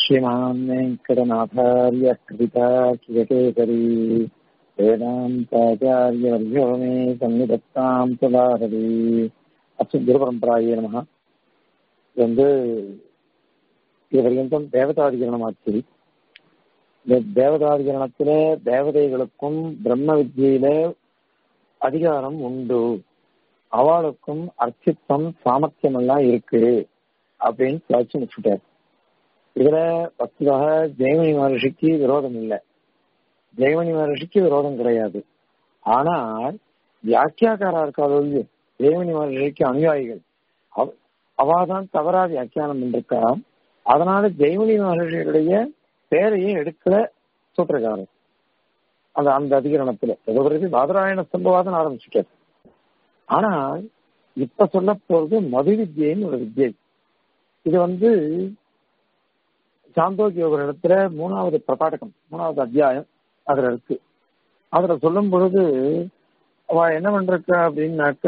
श्रीमान् वेङ्कटनाथार्य कवितार्किककेसरी वेदान्ताचार्यवर्यो मे सन्निधत्तां सदाहरि அச்சு குருபரம்பராயே நமக இது வந்து இது வரைக்கும் தேவதாதிகரணமாச்சு இந்த தேவதாதிகரணத்துல தேவதைகளுக்கும் பிரம்ம வித்யில அதிகாரம் உண்டு அவளுக்கும் அர்ச்சித்தம் சாமர்த்தியம் எல்லாம் இருக்கு அப்படின்னு வச்சு முடிச்சுட்டார் இதுல வஸ்துதாக ஜெயமணி மகர்ஷிக்கு விரோதம் இல்லை ஜெயமணி மகர்ஷிக்கு விரோதம் கிடையாது ஆனால் வியாக்கியாக்காரா இருக்காதோ இல்லையோ ஜெயமணி மகர்ஷிக்கு அனுயாயிகள் அவாதான் தவறா வியாக்கியானம் பண்ணிருக்கா அதனால ஜெயமணி மகர்ஷியுடைய பேரையே எடுக்கல சூத்திரக்காரர் அந்த அந்த அதிகரணத்துல எதோ பாதராயண சம்பவாதம் ஆரம்பிச்சுட்டார் ஆனால் இப்ப சொல்ல போறது மது வித்யன்னு ஒரு வித்யை இது வந்து சாந்தோக்கிய ஒரு இடத்துல மூணாவது பிரகாடகம் மூணாவது அத்தியாயம் அதுல இருக்கு அதுல சொல்லும் பொழுது அவ என்ன பண்றா அப்படின்னாக்க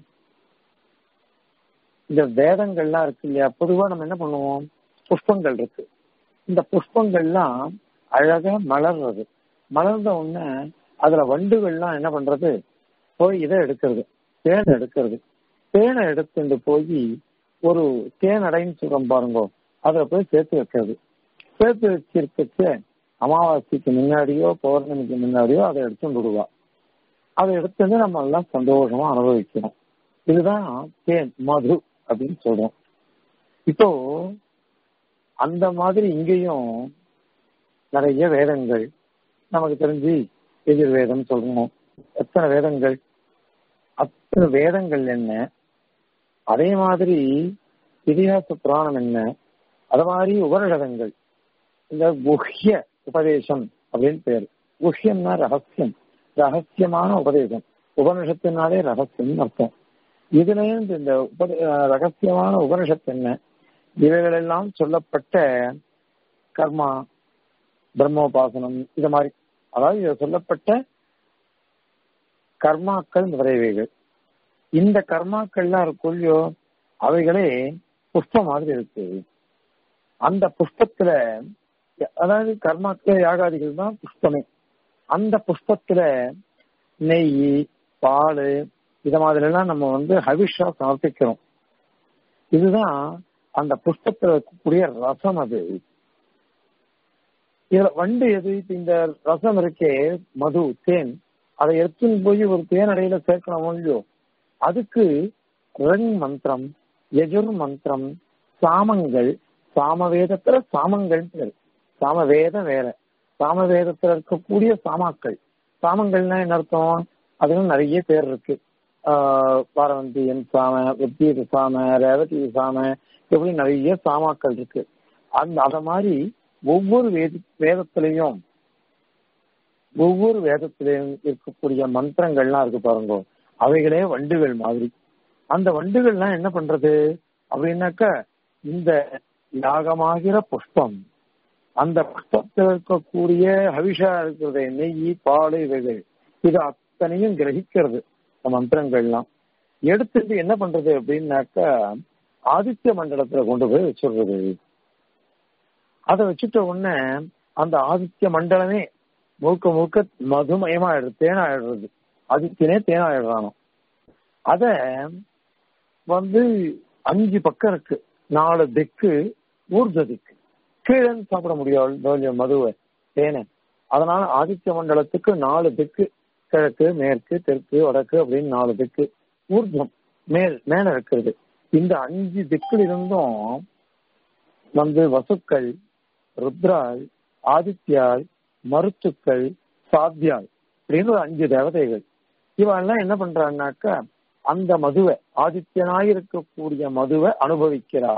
இந்த வேதங்கள்லாம் இருக்கு இல்லையா பொதுவா நம்ம என்ன பண்ணுவோம் புஷ்பங்கள் இருக்கு இந்த புஷ்பங்கள்லாம் அழகா மலர்றது மலர்ந்த உடனே அதுல வண்டுகள்லாம் என்ன பண்றது போய் இதை எடுக்கிறது தேனை எடுக்கிறது தேனை எடுத்துட்டு போய் ஒரு தேனடைன்னு சொல்றோம் பாருங்க அதுல போய் சேர்த்து வைக்கிறது சேர்த்து வச்சிருக்கச்ச அமாவாசைக்கு முன்னாடியோ பௌர்ணமிக்கு முன்னாடியோ அதை எடுத்து விடுவா அதை எடுத்து நம்ம எல்லாம் சந்தோஷமா அனுபவிக்கிறோம் இதுதான் தேன் மது அப்படின்னு சொல்றோம் இப்போ அந்த மாதிரி இங்கேயும் நிறைய வேதங்கள் நமக்கு தெரிஞ்சு எதிர்வேதம் சொல்றோம் எத்தனை வேதங்கள் அத்தனை வேதங்கள் என்ன அதே மாதிரி இதிகாச புராணம் என்ன அது மாதிரி உபனிஷதங்கள் இந்த குஹ்ய உபதேசம் அப்படின்னு பேர் குஹ்யம்னா ரகசியம் ரகசியமான உபதேசம் உபனிஷத்தினாலே ரகசியம் அர்த்தம் இதுல இருந்து இந்த உப ரகசியமான உபனிஷத்து என்ன இவைகளெல்லாம் சொல்லப்பட்ட கர்மா பிரம்மோபாசனம் இது மாதிரி அதாவது இதில் சொல்லப்பட்ட கர்மாக்கள் முதலியவைகள் இந்த கர்மாக்கள்லாம் இருக்குள்ளயோ அவைகளே புஷ்பம் மாதிரி இருக்கு அந்த புஷ்பத்துல அதாவது கர்மாக்கள் யாகாதிகள் தான் புஷ்பமே அந்த புஷ்பத்துல நெய் பால் இத மாதிரி எல்லாம் நம்ம வந்து ஹவிஷா சமர்ப்பிக்கிறோம் இதுதான் அந்த புஷ்பத்துல இருக்கக்கூடிய ரசம் அது இதுல வண்டு எது இந்த ரசம் இருக்கே மது தேன் அதை எடுத்துன்னு போய் ஒரு தேனடையில சேர்க்கணும் இல்லையோ அதுக்கு ரங் மந்திரம் யஜுர் மந்திரம் சாமங்கள் சாமவேதத்துல சாமங்கள் பேர் சாமவேதம் வேற சாமவேதத்துல இருக்கக்கூடிய சாமாக்கள் சாமங்கள்னா என்ன அர்த்தம் அதுவும் நிறைய பேர் இருக்கு பாரவந்தியன் சாம உத்தீத சாம ரேவதி சாம இப்படி நிறைய சாமாக்கள் இருக்கு அந்த அத மாதிரி ஒவ்வொரு வேத வேதத்திலையும் ஒவ்வொரு வேதத்திலையும் இருக்கக்கூடிய மந்திரங்கள்லாம் இருக்கு பாருங்க அவைகளே வண்டுகள் மாதிரி அந்த வண்டுகள்லாம் என்ன பண்றது அப்படின்னாக்க இந்த யாகமாகிற புஷ்பம் அந்த புஷ்பத்தில் இருக்கக்கூடிய ஹவிஷா இருக்கிறது நெய் பால் இவைகள் இது அத்தனையும் கிரகிக்கிறது இந்த மந்திரங்கள்லாம் எடுத்துட்டு என்ன பண்றது அப்படின்னாக்க ஆதித்ய மண்டலத்துல கொண்டு போய் வச்சிடுறது அதை வச்சுட்ட உடனே அந்த ஆதித்ய மண்டலமே முழுக்க முழுக்க மதுமயமாயிடுது தேனாயிடுறது ஆதித்யனே தேனாயிடுறானோ அத வந்து அஞ்சு பக்கம் இருக்கு நாலு திக்கு ஊர்ஜ திக்கு கீழே சாப்பிட முடியாது மதுவை தேனை அதனால ஆதித்ய மண்டலத்துக்கு நாலு திக்கு கிழக்கு மேற்கு தெற்கு வடக்கு அப்படின்னு நாலு திக்கு ஊர்ஜம் மேல் மேல இருக்கிறது இந்த அஞ்சு திக்கில் இருந்தும் வந்து வசுக்கள் ருத்ராள் ஆதித்யாள் மருத்துக்கள் சாத்தியாள் அப்படின்னு ஒரு அஞ்சு தேவதைகள் இவெல்லாம் என்ன பண்றான்னாக்கா அந்த மதுவை ஆதித்யனாயிருக்கக்கூடிய மதுவை அனுபவிக்கிறா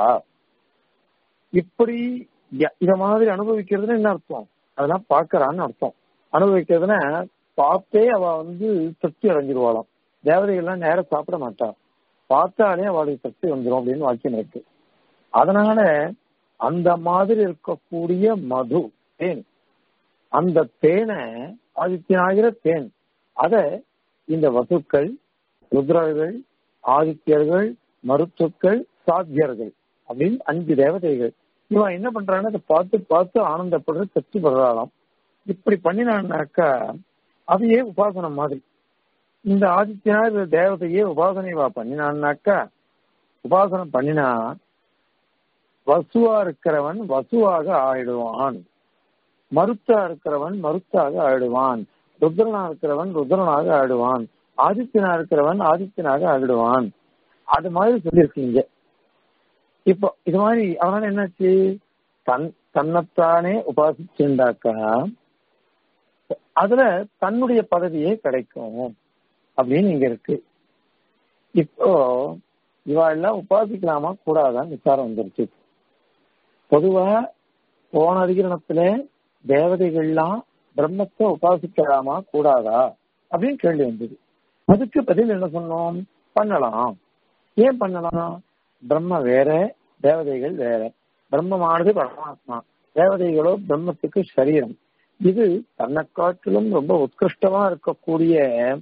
இப்படி இத மாதிரி அனுபவிக்கிறதுன்னு என்ன அர்த்தம் அதெல்லாம் பாக்குறான்னு அர்த்தம் அனுபவிக்கிறதுனா பார்த்தே அவ வந்து திருப்தி அடைஞ்சிருவாளாம் தேவதைகள்லாம் நேரம் சாப்பிட மாட்டா பார்த்தாலே அவளுக்கு சக்தி வந்துடும் அப்படின்னு வாக்கியம் இருக்கு அதனால அந்த மாதிரி இருக்கக்கூடிய மது தேன் அந்த தேனை ஆதித்யனாகிற தேன் அத இந்த வசுக்கள் ருத்ரர்கள் ஆதித்யர்கள் மருத்துக்கள் சாத்தியர்கள் அப்படின்னு அஞ்சு தேவதைகள் இவன் என்ன பண்றான்னு அதை பார்த்து பார்த்து ஆனந்தப்படுற திருப்தி படுறாளாம் இப்படி பண்ணினான்னாக்கா அதையே உபாசனம் மாதிரி இந்த ஆதித்யனார் தேவதையே உபாசனை வா பண்ணினான்னாக்கா உபாசனம் பண்ணினா வசுவா இருக்கிறவன் வசுவாக ஆயிடுவான் மருத்தா இருக்கிறவன் மருத்தாக ஆயிடுவான் ருத்ரனா இருக்கிறவன் ருத்ரனாக ஆயிடுவான் ஆதித்யனா இருக்கிறவன் ஆதித்யனாக ஆகிடுவான் அது மாதிரி சொல்லியிருக்கீங்க இப்போ இது மாதிரி அவனால என்னாச்சு தன் தன்னைத்தானே உபாசிச்சுண்டாக்கா அதுல தன்னுடைய பதவியே கிடைக்கும் அப்படின்னு இங்க இருக்கு இப்போ இவா எல்லாம் உபாசிக்கலாமா கூடாதான்னு விசாரம் வந்துருச்சு பொதுவா போன அதிகரணத்துல தேவதைகள்லாம் பிரம்மத்தை உபாசிக்கலாமா கூடாதா அப்படின்னு கேள்வி வந்தது அதுக்கு பதில் என்ன சொன்னோம் பண்ணலாம் ஏன் பண்ணலாம் பிரம்ம வேற தேவதைகள் வேற பிரம்மமானது பரமாத்மா தேவதைகளோ பிரம்மத்துக்கு சரீரம் இது தன்னை காட்டிலும் ரொம்ப உத்கிருஷ்டமா இருக்கக்கூடிய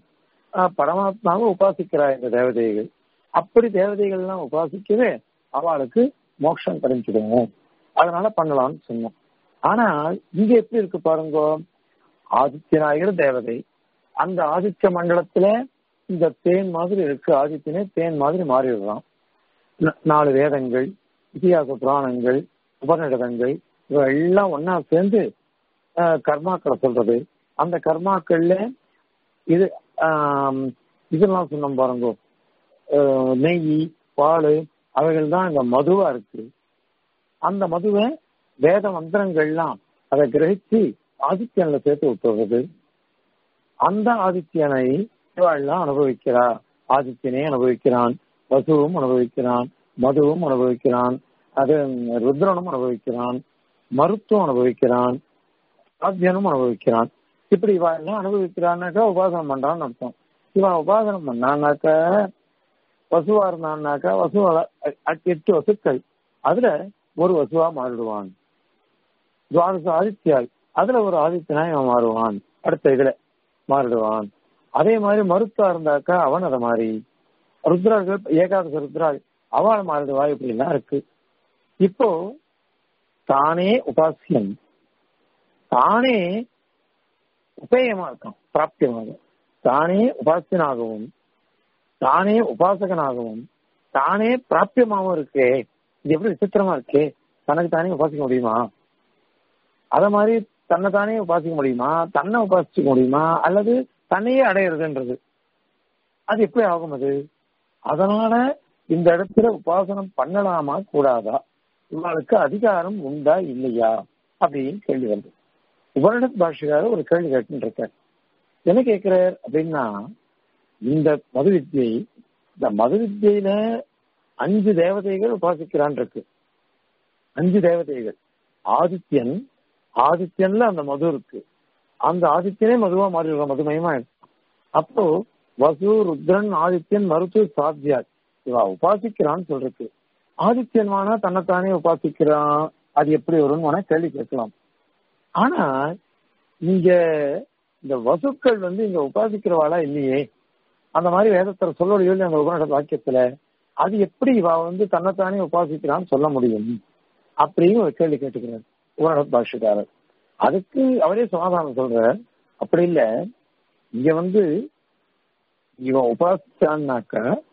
பரமாத்மாவை உபாசிக்கிறார் இந்த தேவதைகள் அப்படி தேவதைகள்லாம் உபாசிக்கவே அவளுக்கு மோட்சம் கிடைச்சிடும் அதனால பண்ணலாம்னு சொன்னோம் ஆனால் இங்க எப்படி இருக்கு பாருங்க ஆதித்யநாயகர் தேவதை அந்த ஆதித்ய மண்டலத்துல இந்த தேன் மாதிரி இருக்கு ஆதித்யனே தேன் மாதிரி மாறிடுறான் நாலு வேதங்கள் இதிகாச புராணங்கள் உபநிடதங்கள் இவ எல்லாம் ஒன்னா சேர்ந்து கர்மாக்களை சொல்றது அந்த கர்மாக்கள்ல இது இதெல்லாம் சொன்னோம் பாருங்க நெய் பால் அவைகள் தான் இந்த மதுவா இருக்கு அந்த மதுவை வேத மந்திரங்கள்லாம் அதை கிரகிச்சு ஆதித்யன்ல சேர்த்து விட்டுறது அந்த ஆதித்யனை இவாள்லாம் அனுபவிக்கிறா ஆதித்யனே அனுபவிக்கிறான் வசுவும் அனுபவிக்கிறான் மதுவும் அனுபவிக்கிறான் அது ருத்ரனும் அனுபவிக்கிறான் மருத்துவம் அனுபவிக்கிறான் ஆத்தியனும் அனுபவிக்கிறான் இப்படி இவா எல்லாம் அனுபவிக்கிறான்னாக்கா உபாசனம் பண்றான்னு அர்த்தம் இவன் உபாசனம் பண்ணான்னாக்க வசுவா இருந்தான்னாக்கா வசுவ எட்டு வசுக்கள் அதுல ஒரு வசுவா மாறிடுவான் துவாரச ஆதித்யால் அதுல ஒரு ஆதித்யனா இவன் மாறுவான் அடுத்த இதுல மாறிடுவான் அதே மாதிரி மருத்துவா இருந்தாக்கா அவன் அதை மாதிரி ருத்ரார்கள் ஏகாதச ருத்ராள் அவள் மாறிடுவா இப்படி எல்லாம் இருக்கு இப்போ தானே உபாசியம் தானே உபேயமா இருக்கான் பிராப்தியமாக தானே உபாசியனாகவும் தானே உபாசகனாகவும் தானே பிராப்தியமாகவும் இருக்கே இது எப்படி விசித்திரமா இருக்கே தனக்கு தானே உபாசிக்க முடியுமா அத மாதிரி தன்னை தானே உபாசிக்க முடியுமா தன்னை உபாசிக்க முடியுமா அல்லது தன்னையே அடையிறதுன்றது அது எப்படி ஆகும் அது அதனால இந்த இடத்துல உபாசனம் பண்ணலாமா கூடாதா இவளுக்கு அதிகாரம் உண்டா இல்லையா அப்படின்னு கேள்வி வருது உபரிடத் பாஷையார ஒரு கேள்வி கேட்டு இருக்கார் என்ன கேட்கிறார் அப்படின்னா இந்த மது வித்தியை இந்த மது வித்தியில அஞ்சு தேவதைகள் உபாசிக்கிறான் இருக்கு அஞ்சு தேவதைகள் ஆதித்யன் ஆதித்யன்ல அந்த மது இருக்கு அந்த ஆதித்யனே மதுவா மாறி இருக்க மதுமயமா அப்போ வசு ருத்ரன் ஆதித்யன் மருத்து சாத்தியார் இவா உபாசிக்கிறான்னு சொல்றது ஆதித்யன் வேணா தன்னைத்தானே உபாசிக்கிறான் அது எப்படி வரும்னு வேணா கேள்வி கேட்கலாம் ஆனா இங்க இந்த வசுக்கள் வந்து இங்க உபாசிக்கிறவாளா இல்லையே அந்த மாதிரி வேதத்துல சொல்லலையோ இல்லையா அந்த உபநிட வாக்கியத்துல அது எப்படி இவ வந்து தன்னைத்தானே உபாசிக்கிறான்னு சொல்ல முடியும் அப்படின்னு ஒரு கேள்வி கேட்டுக்கிறார் உபநிட பாஷக்காரர் அதுக்கு அவரே சமாதானம் சொல்ற அப்படி இல்ல இங்க வந்து இவன் உபாசிச்சான்னாக்க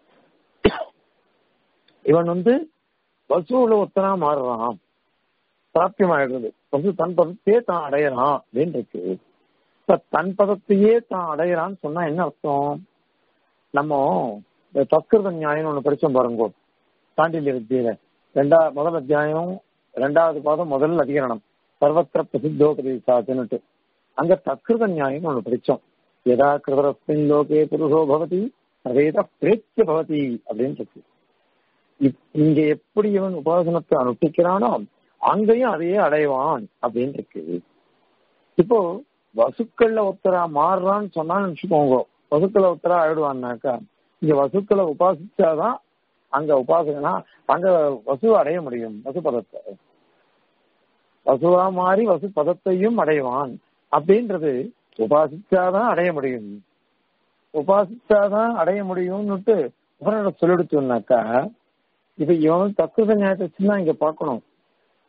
இவன் வந்து வசூல ஒத்தனா மாறுறான் பிராப்தியமாயிடுறது வசு தன் பதத்தையே தான் அடையறான் அப்படின்னு இருக்கு இப்ப தன் பதத்தையே தான் அடையறான்னு சொன்னா என்ன அர்த்தம் நம்ம இந்த தத்கிருத நியாயம் ஒண்ணு படிச்சோம் பாருங்க சாண்டில்ய வித்தியில ரெண்டா முதல் அத்தியாயம் ரெண்டாவது பாதம் முதல் அதிகரணம் சர்வத்திர பிரசித்தோபதேசாச்சுன்னுட்டு அங்க தத்கிருத நியாயம் ஒண்ணு படிச்சோம் எதா கிருதரஸ்மின் லோகே புருஷோ பவதி அதேத பிரேத்திய பவதி அப்படின்னு இருக்கு இங்க எப்படி இவன் உபாசனத்தை அனுஷ்டிக்கிறானோ அங்கேயும் அதையே அடைவான் அப்படின்னு இருக்கு இப்போ வசுக்கள்ல ஒருத்தரா மாறுறான்னு சொன்னான்னு நினைச்சுக்கோங்க வசுக்களை ஒருத்தரா ஆயிடுவான்னாக்கா இங்க வசுக்களை உபாசிச்சாதான் அங்க உபாசகனா அங்க வசு அடைய முடியும் வசு பதத்தை வசுவா மாறி வசு பதத்தையும் அடைவான் அப்படின்றது உபாசிச்சாதான் அடைய முடியும் உபாசிச்சாதான் அடைய முடியும்னுட்டு உபரிட சொல்லிடுச்சோம்னாக்கா இப்ப இவன் தத்துவ நியாயத்தை தான் இங்க பார்க்கணும்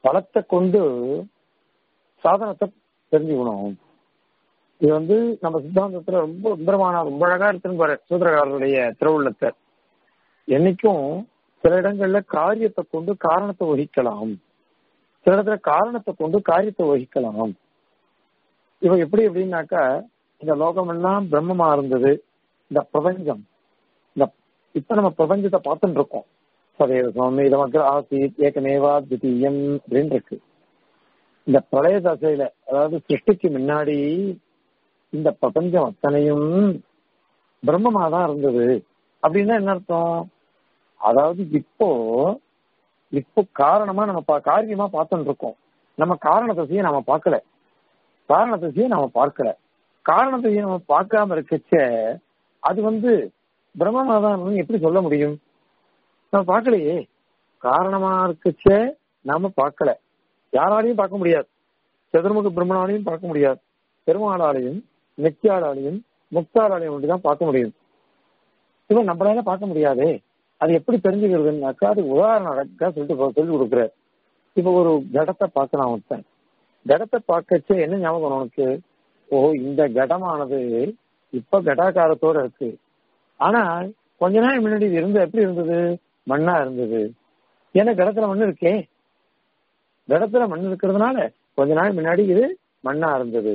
பலத்தை கொண்டு சாதனத்தை தெரிஞ்சுக்கணும் இது வந்து நம்ம சித்தாந்தத்துல ரொம்ப சுந்தரமான ரொம்ப அழகா இருக்குன்னு பாரு சூத்திரகாரருடைய திருவுள்ளத்தை என்னைக்கும் சில இடங்கள்ல காரியத்தை கொண்டு காரணத்தை வகிக்கலாம் சில இடத்துல காரணத்தை கொண்டு காரியத்தை வகிக்கலாம் இவ எப்படி எப்படின்னாக்கா இந்த லோகம் எல்லாம் பிரம்மமா இருந்தது இந்த பிரபஞ்சம் இந்த இப்ப நம்ம பிரபஞ்சத்தை பார்த்துட்டு இருக்கோம் சதேவ சுவாமி இதமக்கு ஆசித் ஏகமேவா தித்தீயம் அப்படின்னு இருக்கு இந்த பிரளய தசையில அதாவது சிருஷ்டிக்கு முன்னாடி இந்த பிரபஞ்சம் அத்தனையும் பிரம்மமா தான் இருந்தது அப்படின்னா என்ன அர்த்தம் அதாவது இப்போ இப்போ காரணமா நம்ம பா- காரியமா பார்த்துட்டு இருக்கோம் நம்ம காரண தசையை நம்ம பார்க்கல காரண தசையை நம்ம பார்க்கல காரண தசையை நம்ம பார்க்காம இருக்கச்ச அது வந்து பிரம்மமா தான் இருந்ததுன்னு எப்படி சொல்ல முடியும் நம்ம பார்க்கலையே காரணமா இருக்கச்ச நாம பார்க்கல யாராலையும் பார்க்க முடியாது சதுர்முக பிரம்மனாலையும் பார்க்க முடியாது பெருமாளாலையும் நெத்தியாளாலையும் முக்தாளாலையும் மட்டும் தான் பார்க்க முடியும் இவன் நம்மளால பார்க்க முடியாதே அது எப்படி தெரிஞ்சுக்கிறதுனாக்கா அது உதாரணம் அழகா சொல்லிட்டு போ- சொல்லி கொடுக்குறாரு இப்ப ஒரு கடத்தை பார்க்கலாம் ஒருத்தன் கடத்தை பார்க்கச்சே என்ன ஞாபகம் வரும் உனக்கு ஓ இந்த கடமானது இப்ப கடாகாரத்தோட இருக்கு ஆனா கொஞ்ச நாள் முன்னாடி இது இருந்தது எப்படி இருந்தது மண்ணா இருந்தது ஏன்னா கடத்துல மண் இருக்கே கடத்துல மண் இருக்கிறதுனால கொஞ்ச நாள் முன்னாடி இது மண்ணா இருந்தது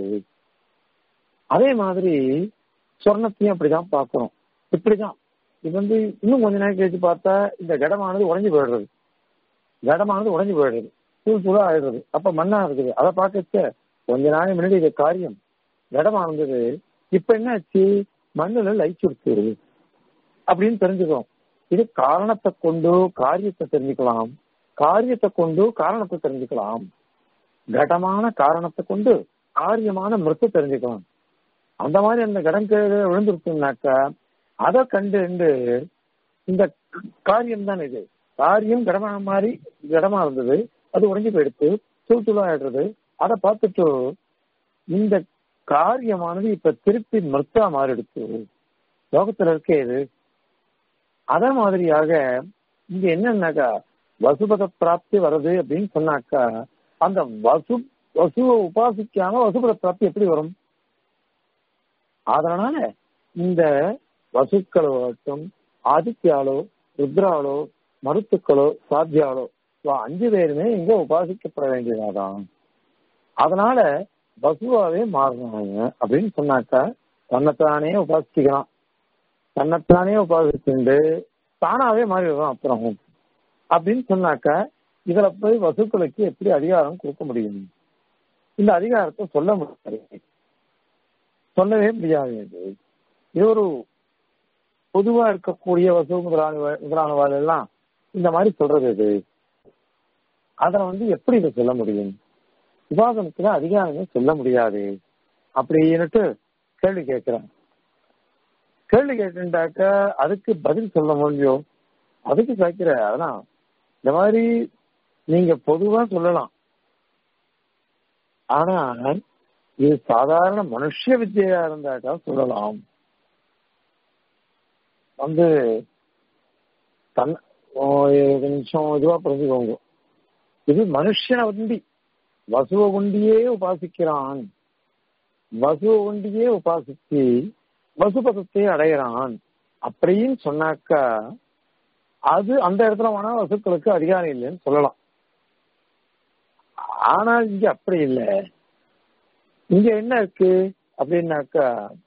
அதே மாதிரி சொர்ணத்தையும் அப்படிதான் பார்க்கணும் இப்படிதான் இது வந்து இன்னும் கொஞ்ச நாள் கழிச்சு பார்த்தா இந்த கடமானது உடைஞ்சு போயிடுறது கடமானது உடைஞ்சு போயிடுறது தூள் தூளா ஆயிடுறது அப்ப மண்ணா இருக்குது அதை பார்க்கச்ச கொஞ்ச நாள் முன்னாடி இது காரியம் கடமா இருந்தது இப்ப என்ன ஆச்சு மண்ணுல லயிச்சுடுச்சு அப்படின்னு தெரிஞ்சுக்கிறோம் இது காரணத்தை கொண்டு காரியத்தை தெரிஞ்சுக்கலாம் காரியத்தை கொண்டு காரணத்தை தெரிஞ்சுக்கலாம் கடமான காரணத்தை கொண்டு காரியமான மிருத்தை தெரிஞ்சுக்கலாம் அந்த மாதிரி அந்த கடம் கீழே விழுந்துருச்சுனாக்கா அதை கண்டு கண்டு இந்த காரியம் தான் இது காரியம் கடமா மாதிரி கடமா இருந்தது அது உடைஞ்சு போயிடுத்து தூள் தூளா ஆயிடுறது அதை பார்த்துட்டு இந்த காரியமானது இப்ப திருப்பி மிருத்தா மாறிடுச்சு லோகத்துல இருக்கே இது அதே மாதிரியாக இங்க என்னன்னாக்கா வசுபத பிராப்தி வருது அப்படின்னு சொன்னாக்கா அந்த வசு வசுவை உபாசிக்காம வசுபத பிராப்தி எப்படி வரும் அதனால இந்த வசுக்களோ ஆகட்டும் ஆதித்யாலோ ருத்ராலோ மருத்துக்களோ சாத்தியாலோ இவ அஞ்சு பேருமே இங்க உபாசிக்கப்பட வேண்டியதாதான் அதனால வசுவாவே மாறினாங்க அப்படின்னு சொன்னாக்கா தன்னைத்தானே உபாசிக்கலாம் தன்னைத்தானே உபாசிச்சுண்டு தானாவே மாறிடுறோம் அப்புறம் அப்படின்னு சொன்னாக்கா இதுல போய் வசுக்களுக்கு எப்படி அதிகாரம் கொடுக்க முடியும் இந்த அதிகாரத்தை சொல்ல முடியாது சொல்லவே முடியாது இது. இது ஒரு பொதுவா இருக்கக்கூடிய வசு முதலான முதலானவாள் எல்லாம் இந்த மாதிரி சொல்றது இது அதுல வந்து எப்படி இதை சொல்ல முடியும் விவாதத்துல அதிகாரமே சொல்ல முடியாது அப்படின்னுட்டு கேள்வி கேட்கிறேன் கேள்வி கேட்டுட்டாக்க அதுக்கு பதில் சொல்ல முடியும் அதுக்கு கேட்கிற அதான் இந்த மாதிரி நீங்க பொதுவா சொல்லலாம் ஆனா இது சாதாரண மனுஷ வித்தியா இருந்தாக்கா சொல்லலாம் வந்து தன் ஓ, ஒரு நிமிஷம் இதுவா புரிஞ்சுக்கோங்க இது மனுஷனை வண்டி வசுவ உண்டியே உபாசிக்கிறான் வசுவ உண்டியே உபாசிச்சு வசுபதத்தை அடையிறான் அப்படின்னு சொன்னாக்கா அது அந்த இடத்துல வேணா வசுக்களுக்கு அதிகாரம் இல்லைன்னு சொல்லலாம் ஆனால் இங்க அப்படி இல்லை இங்க என்ன இருக்கு அப்படின்னாக்கா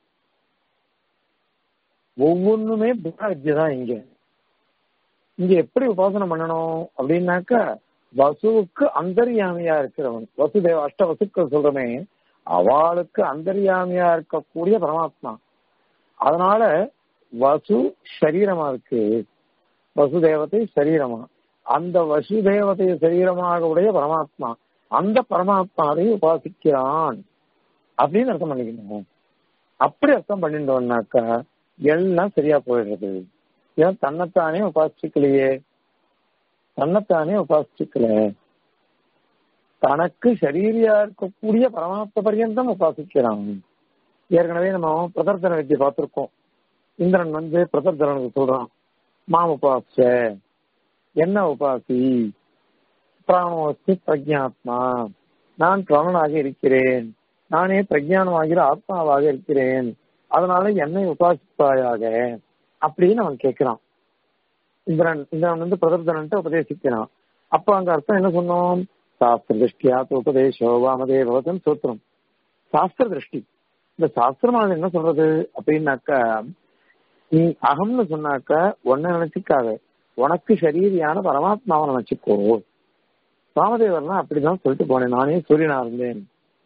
ஒவ்வொன்றுமே பிரம்ம வித்யை தான் இங்க இங்க எப்படி உபாசனை பண்ணணும் அப்படின்னாக்கா வசுவுக்கு அந்தர்யாமியா இருக்கிறவன் வசுதேவ அஷ்ட வசுக்கள் சொல்றமே அவளுக்கு அந்தர்யாமியா இருக்கக்கூடிய பரமாத்மா அதனால வசு சரீரமா இருக்கு வசுதேவத்தை சரீரமா அந்த வசுதேவத்தை சரீரமாக உடைய பரமாத்மா அந்த பரமாத்மாவை உபாசிக்கிறான் அப்படின்னு அர்த்தம் பண்ணிக்கணும் அப்படி அர்த்தம் பண்ணிட்டோம்னாக்கா எல்லாம் சரியா போயிடுறது ஏன் தன்னைத்தானே உபாசிக்கலையே தன்னைத்தானே உபாசிக்கல தனக்கு சரீரியா இருக்கக்கூடிய பரமாத்ம பரியந்தம் உபாசிக்கிறான் ஏற்கனவே நம்ம பிரதர்தன வித்தியை பார்த்திருக்கோம் இந்திரன் வந்து பிரதர்தனனுக்கு சொல்றான் மாம் உபாச என்ன உபாசி அப்பிராணோஸ்தி பிரஜாத்மா நான் பிராணனாக இருக்கிறேன் நானே பிரஜானமாகிற ஆத்மாவாக இருக்கிறேன் அதனால என்னை உபாசிப்பாயாக அப்படின்னு அவன் கேட்கிறான் இந்திரன் இந்திரன் வந்து பிரதர்தனன்ட்டு உபதேசிக்கிறான் அப்ப அங்க அர்த்தம் என்ன சொன்னோம் சாஸ்திர திருஷ்டியா உபதேசோ வாமதேவதன் சூத்திரம் சாஸ்திர திருஷ்டி இந்த சாஸ்திரமானது என்ன சொல்றது அப்படின்னாக்கா நீ அகம்னு சொன்னாக்க உன்னை நினைச்சுக்காத உனக்கு சரீரியான பரமாத்மாவை நினைச்சுக்கோ ராமதேவர்லாம் அப்படிதான் சொல்லிட்டு போனேன் நானே சூரியனா இருந்தேன்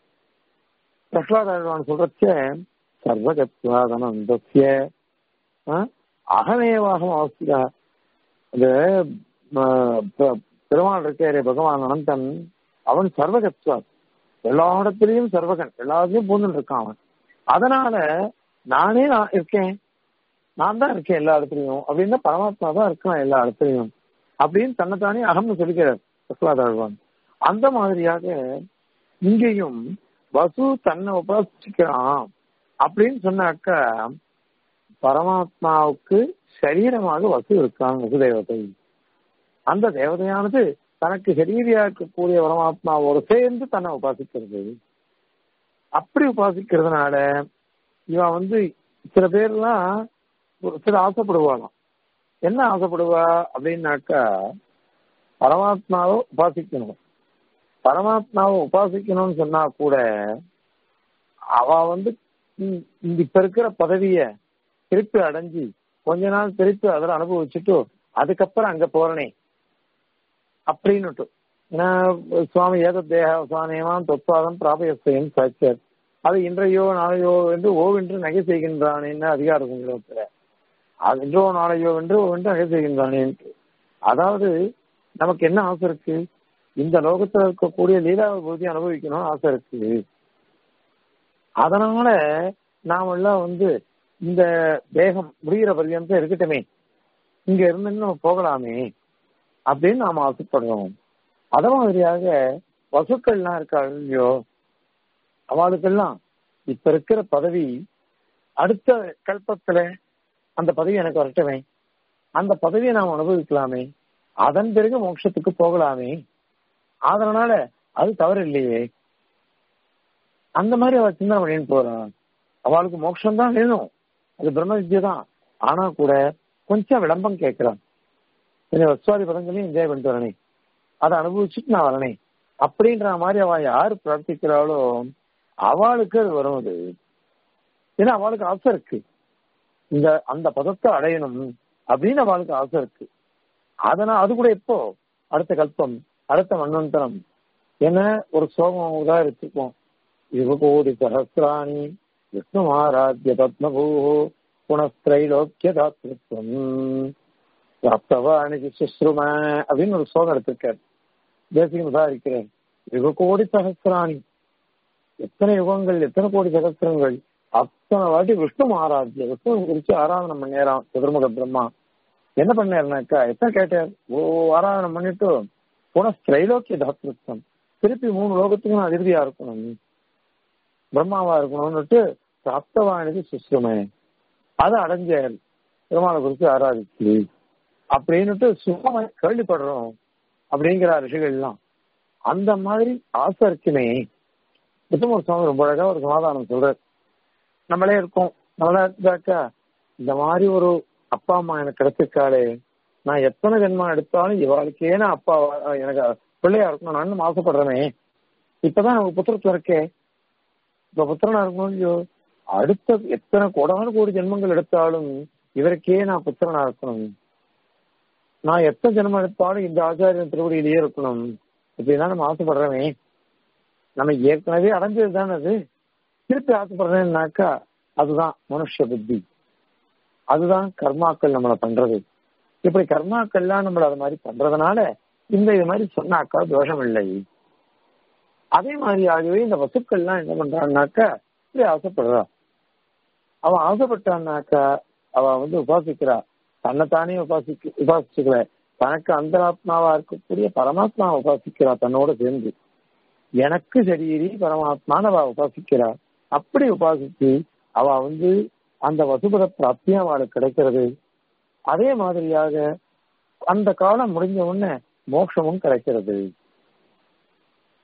பிரகலாதான் சொல்றச்ச சர்வகத்வாதனந்தசிய அகமேவாகம் அவசியா இந்த பெருமாள் இருக்காரு பகவான் அனந்தன் அவன் சர்வகத்வா எல்லா இடத்துலயும் சர்வகன் எல்லாத்துலயும் பூந்துட்டு இருக்கான் அவன் அதனால நானே நான் இருக்கேன் நான் தான் இருக்கேன் எல்லா இடத்துலயும் அப்படின்னா பரமாத்மா தான் இருக்கான் எல்லா இடத்துலயும் அப்படின்னு தன்னைத்தானே அகம்னு சொல்லிக்கிறார் பிரகலாதாழ்வான் அந்த மாதிரியாக இங்கேயும் வசு தன்னை உபாசிக்கிறான் அப்படின்னு சொன்னாக்க பரமாத்மாவுக்கு சரீரமாக வசு இருக்கான் வசு தேவதை அந்த தேவதையானது தனக்கு சரீரியா இருக்கக்கூடிய பரமாத்மாவோடு சேர்ந்து தன்னை உபாசிக்கிறது அப்படி உபாசிக்கிறதுனால இவன் வந்து சில பேர்லாம் சில ஆசைப்படுவாளாம் என்ன ஆசைப்படுவா அப்படின்னாக்கா பரமாத்மாவை உபாசிக்கணும் பரமாத்மாவை உபாசிக்கணும்னு சொன்னா கூட அவ வந்து இந்த இப்ப இருக்கிற பதவிய திருப்பி அடைஞ்சு கொஞ்ச நாள் திருப்பி அதில் அனுபவிச்சுட்டு அதுக்கப்புறம் அங்க போறனே அப்படின்னுட்டு ஏன்னா சுவாமி ஏத தேக சுவாமியமான் தொத்வாதம் பிராபயஸ்தயம் சாட்சியர் அது இன்றையோ நாளையோ என்று ஓவென்று நகை செய்கின்றானேன்னு அதிகாரம் உங்களத்துல அது இன்றோ நாளையோ என்று ஓவென்று நகை செய்கின்றானேன் அதாவது நமக்கு என்ன ஆசை இருக்கு இந்த லோகத்துல இருக்கக்கூடிய லீலா விபூதி அனுபவிக்கணும்னு ஆசை இருக்கு அதனால நாம எல்லாம் வந்து இந்த தேகம் முடிகிற பர்யந்தம் இருக்கட்டுமே இங்க இருந்து நம்ம போகலாமே அப்படின்னு நாம ஆசைப்படுறோம் அத மாதிரியாக வசுக்கள்லாம் இருக்காங்க இல்லையோ அவளுக்கெல்லாம் இப்ப இருக்கிற பதவி அடுத்த கல்பத்துல அந்த பதவி எனக்கு வரட்டுமே அந்த பதவியை நாம் அனுபவிக்கலாமே அதன் பிறகு மோட்சத்துக்கு போகலாமே அதனால அது தவறு இல்லையே அந்த மாதிரி அவ சிந்தனை பண்ணின்னு போறான் அவளுக்கு மோட்சம் தான் வேணும் அது பிரம்ம வித்யை தான் ஆனா கூட கொஞ்சம் விளம்பம் கேட்கிறான் கொஞ்சம் வசுவாதி பதங்களையும் என்ஜாய் பண்ணிட்டு வரனே அதை அனுபவிச்சுட்டு நான் வரனே அப்படின்ற மாதிரி அவ யாரு பிரார்த்திக்கிறாளோ அவளுக்கு அது வரும் அது ஏன்னா அவளுக்கு ஆசை இருக்கு இந்த அந்த பதத்தை அடையணும் அப்படின்னு அவளுக்கு ஆசை இருக்கு அதனால அது கூட எப்போ அடுத்த கல்பம் அடுத்த மன்வந்தரம் என்ன ஒரு சோகம் உதாரிச்சுப்போம் யுவகோடி சகசிராணி விஷ்ணு ஆராத்திய பத்மபூ புனஸ்திரைலோக்கிய தாத்ருத்வம் பிராப்தவாணிக்கு சுஸ்ரும அப்படின்னு ஒரு சோகம் எடுத்திருக்கார் தேசியம் உதாரிக்கிறேன் யுக கோடி சகசிராணி எத்தனை யுகங்கள் எத்தனை கோடி சகசிரங்கள் அத்தனை வாட்டி விஷ்ணு ஆராத்திய விஷ்ணு குறிச்சு ஆராதனை பண்ணேராம் சதுர்முக பிரம்மா என்ன பண்ணாருனாக்கா எத்தனை கேட்டார் ஓ ஆராதனை பண்ணிட்டு புன திரைலோக்கிய தாத்ருத்தம் திருப்பி மூணு லோகத்துக்கும் நான் அதிர்தியா இருக்கணும் பிரம்மாவா இருக்கணும்னுட்டு சப்தவாணிக்கு சுஸ்ருமே அதை அடைஞ்சார் பெருமாளை குறித்து ஆராதிச்சு அப்படின்னுட்டு சுகமா கேள்விப்படுறோம் அப்படிங்கிற ரிஷிகள்லாம் அந்த மாதிரி ஆசை இருக்குமே புத்தமர் சுவாமி ரொம்ப அழகா ஒரு சமாதானம் சொல்றார் நம்மளே இருக்கோம் நம்மளா இருந்தாக்கா இந்த மாதிரி ஒரு அப்பா அம்மா எனக்கு கிடைச்சிருக்காளே நான் எத்தனை ஜென்மம் எடுத்தாலும் இவாளுக்கே நான் அப்பா எனக்கு பிள்ளையா இருக்கணும் நான் ஆசைப்படுறேனே இப்பதான் நமக்கு புத்திரத்துல இருக்கே இப்ப புத்திரனா இருக்கணும் இல்லையோ அடுத்த எத்தனை கோடான கோடி ஜென்மங்கள் எடுத்தாலும் இவருக்கே நான் புத்திரனா இருக்கணும் நான் எத்தனை ஜென்மம் எடுத்தாலும் இந்த ஆச்சாரியன் திருவடியிலேயே இருக்கணும் இப்படிதான் நம்ம ஆசைப்படுறவே நம்ம ஏற்கனவே அடைஞ்சது தானே அது திருப்பி ஆசைப்படுறேன்னாக்கா அதுதான் மனுஷ புத்தி அதுதான் கர்மாக்கள் நம்மளை பண்றது இப்படி கர்மாக்கள்லாம் நம்மள அது மாதிரி பண்றதுனால இந்த இது மாதிரி சொன்னாக்கா தோஷம் இல்லை அதே மாதிரி ஆகவே இந்த வசுக்கள்லாம் என்ன பண்றான்னாக்கா இப்படி ஆசைப்படுறா அவன் ஆசைப்பட்டான்னாக்கா அவ வந்து உபாசிக்கிறா தன்னைத்தானே உபாசிக்க உபாசிச்சுக்கல தனக்கு அந்தராத்மாவா இருக்கக்கூடிய பரமாத்மாவை உபாசிக்கிறா தன்னோட சேர்ந்து எனக்கு சரீரி பரமாத்மான அவ உபாசிக்கிறா அப்படி உபாசிச்சு அவ வந்து அந்த வசுபத பிராப்தியும் அவளுக்கு கிடைக்கிறது அதே மாதிரியாக அந்த காலம் முடிஞ்ச உடனே மோட்சமும் கிடைக்கிறது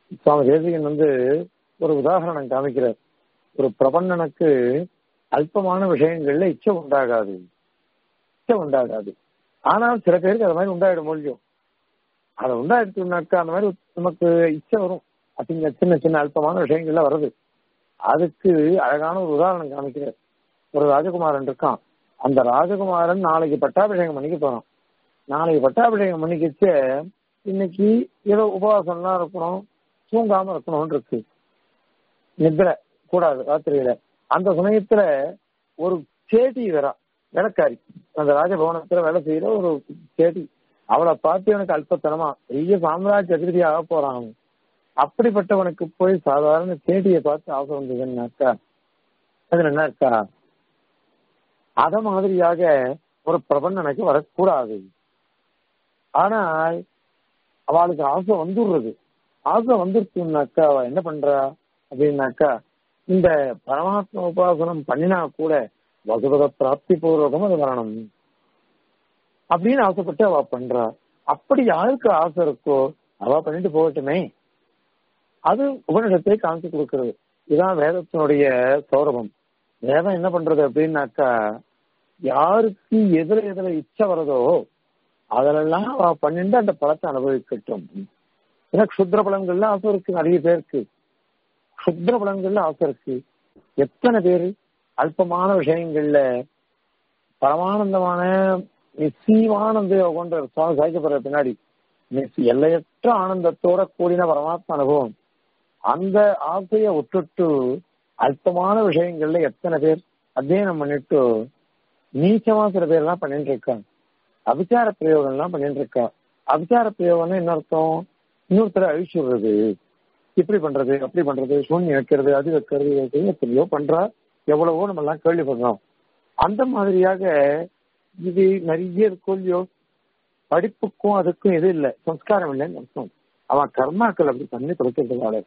சுவாமி தேசிகன் வந்து ஒரு உதாரணம் காமிக்கிறார் ஒரு பிரபந்தனுக்கு அல்பமான விஷயங்கள்ல இச்சை உண்டாகாது இச்சை உண்டாகாது ஆனால் சில பேருக்கு அது மாதிரி உண்டாயிடும் மூலியம் அதை உண்டாயிடுச்சுனாக்கா அந்த மாதிரி நமக்கு இச்சை வரும் அப்படிங்க சின்ன சின்ன அல்பமான விஷயங்கள்ல வருது அதுக்கு அழகான ஒரு உதாரணம் காமிக்கிறார் ஒரு ராஜகுமாரன் இருக்கான் அந்த ராஜகுமாரன் நாளைக்கு பட்டாபிஷேகம் பண்ணிக்க போறான் நாளைக்கு பட்டாபிஷேகம் பண்ணிக்கிச்சு இன்னைக்கு ஏதோ உபவாசம்லாம் இருக்கணும் தூங்காம இருக்கணும்னு இருக்கு நிద్ర கூடாது ராத்திரியில அந்த சமயத்துல ஒரு சேட்டி வரா வேலைக்காரி அந்த ராஜபவனத்துல வேலை செய்யற ஒரு சேட்டி அவளை பார்த்து எனக்கு அல்பத்தனமா பெரிய சாம்ராஜ்ய அதிபதி ஆக போறான் அவன் அப்படிப்பட்டவனுக்கு போய் சாதாரண சேட்டியை பார்த்து ஆசை வந்ததுன்னாக்கா அதுல என்ன இருக்கா அத மாதிரியாக ஒரு பிரபந்தனைக்கு வரக்கூடாது ஆனால் அவளுக்கு ஆசை வந்துடுறது ஆசை வந்துருச்சுனாக்கா அவ என்ன பண்றா அப்படின்னாக்கா இந்த பரமாத்ம உபாசனம் பண்ணினா கூட பகவத பிராப்தி பூர்வகம் அது வரணும் அப்படின்னு ஆசைப்பட்டு அவ பண்றா அப்படி யாருக்கு ஆசை இருக்கோ அவ பண்ணிட்டு போகட்டுமே அது உபனிஷத்தை காமிச்சு கொடுக்கிறது இதுதான் வேதத்தினுடைய சௌரபம் வேதம் என்ன பண்றது அப்படின்னாக்கா யாருக்கு எதிர எதிர இச்சை வரதோ அதிலெல்லாம் அவ பண்ணிட்டு அந்த பழத்தை அனுபவிக்கட்டும் ஏன்னா க்ஷுத்ர பலன்கள்ல ஆசை இருக்கு நிறைய பேருக்கு க்ஷுத்ர பலன்கள்ல ஆசை இருக்கு எத்தனை பேர் அல்பமான விஷயங்கள்ல பரமானந்தமான நிச்சயமானந்த கொண்ட சுவாமி சாய்க்கப்படுற பின்னாடி நிச்ச- எல்லையற்ற ஆனந்தத்தோட கூடின பரமாத்ம அனுபவம் அந்த ஆசையை விட்டுட்டு அல்பமான விஷயங்கள்ல எத்தனை பேர் அத்தியனம் பண்ணிட்டு நீச்சமா சில பேர் எல்லாம் பண்ணிட்டு இருக்காங்க அபிச்சார பிரயோகம் எல்லாம் பண்ணிட்டு இருக்கா அபிச்சார பிரயோகம்னா என்ன அர்த்தம் இன்னொருத்தர அழிச்சு விடுறது இப்படி பண்றது அப்படி பண்றது சூன்யம் வைக்கிறது அது வைக்கிறது இது வைக்கிறது எத்தனையோ பண்றா எவ்வளவோ நம்ம எல்லாம் கேள்விப்படுறோம் அந்த மாதிரியாக இது நிறைய இருக்கும் இல்லையோ படிப்புக்கும் அதுக்கும் எது இல்லை சம்ஸ்காரம் இல்லைன்னு அர்த்தம் அவன் கர்மாக்கள் அப்படி பண்ணி கொடுக்கறதுனால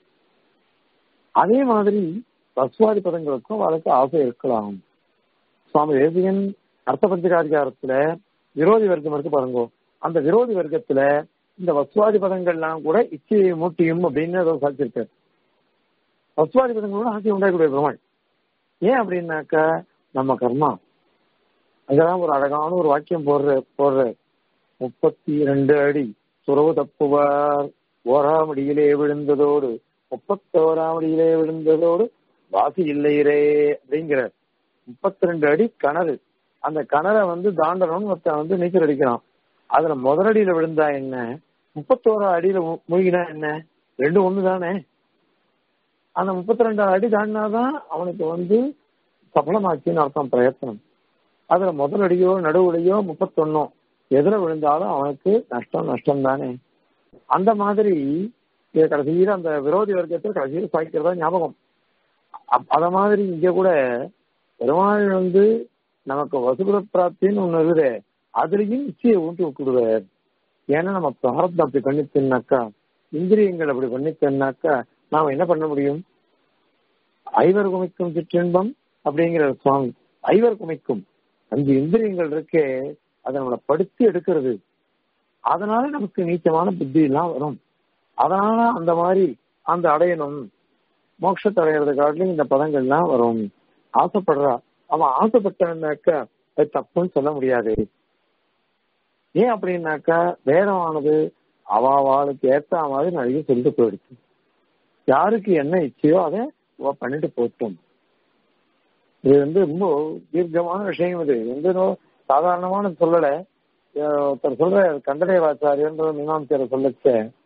அதே மாதிரி பசுவாதி பதங்களுக்கும் அவளுக்கு ஆசை இருக்கலாம் சுவாமி தேசிகன் அர்த்த பஞ்சகாரிகாரத்துல விரோதி வர்க்கம் இருக்கு பாருங்க அந்த விரோதி வர்க்கத்துல இந்த வசுவாதி பதங்கள்லாம் கூட இச்சையை மூட்டியும் அப்படின்னு ஏதோ சாதிச்சிருக்காரு வசுவாதி பதங்களோட ஆசை உண்டாகக்கூடிய பெருமாள் ஏன் அப்படின்னாக்கா நம்ம கர்மா அங்கதான் ஒரு அழகான ஒரு வாக்கியம் போடுற போடுற முப்பத்தி ரெண்டு அடி துறவு தப்புவார் ஓராமடியிலே விழுந்ததோடு முப்பத்தோராமடியிலே விழுந்ததோடு வாசி இல்லையரே அப்படிங்கிற முப்பத்தி ரெண்டு அடி கிணறு அந்த கிணறை வந்து தாண்டணும்னு ஒருத்தன் வந்து நீச்சல் அடிக்கிறான் அதுல முதலடியில விழுந்தா என்ன முப்பத்தோரா அடியில மு- மூழ்கினா என்ன ரெண்டும் ஒண்ணு தானே அந்த முப்பத்தி ரெண்டாம் அடி தாண்டினாதான் அவனுக்கு வந்து சபலமாச்சுன்னு அர்த்தம் பிரயத்தனம் அதுல முதல் அடியோ நடுவுலையோ முப்பத்தொன்னோ எதுல விழுந்தாலும் அவனுக்கு நஷ்டம் நஷ்டம் தானே அந்த மாதிரி இது கடைசியில அந்த விரோதி வர்க்கத்தில் கடைசியில் சாய்க்கிறதா ஞாபகம் அப்- அத மாதிரி இங்க கூட பெருமாள் வந்து நமக்கு வசுகுல பிராப்தின்னு ஒண்ணு இருக்குது அதுலயும் இச்சையை ஊட்டி விட்டுடுவார் ஏன்னா நம்ம பிரார்த்தம் அப்படி பண்ணித்தேன்னாக்கா இந்திரியங்கள் அப்படி பண்ணித்தேன்னாக்கா நாம என்ன பண்ண முடியும் ஐவர் குமிக்கும் சிற்றின்பம் அப்படிங்கிற சுவாமி ஐவர் குமிக்கும் அஞ்சு இந்திரியங்கள் இருக்கே அதை நம்மளை படுத்தி எடுக்கிறது அதனால நமக்கு நீச்சமான புத்தி எல்லாம் வரும் அதனால அந்த மாதிரி அந்த அடையணும் மோட்சத்தை அடையிறது காட்டிலும் இந்த பதங்கள்லாம் வரும் ஆசைப்படுறா அவன் ஆசைப்பட்டான்னாக்கா அது தப்புன்னு சொல்ல முடியாது ஏன் அப்படின்னாக்கா வேதமானது அவாவாளுக்கு ஏத்த மாதிரி நிறைய சொல்லிட்டு போயிடுச்சு யாருக்கு என்ன இச்சையோ அதை அவ பண்ணிட்டு போட்டும் இது வந்து ரொம்ப தீர்க்கமான விஷயம் இது எந்த சாதாரணமான சொல்லல அஹ் ஒருத்தர் சொல்ற கண்டதேவாச்சாரியன்ற மீமாம்சரை சொல்லச்ச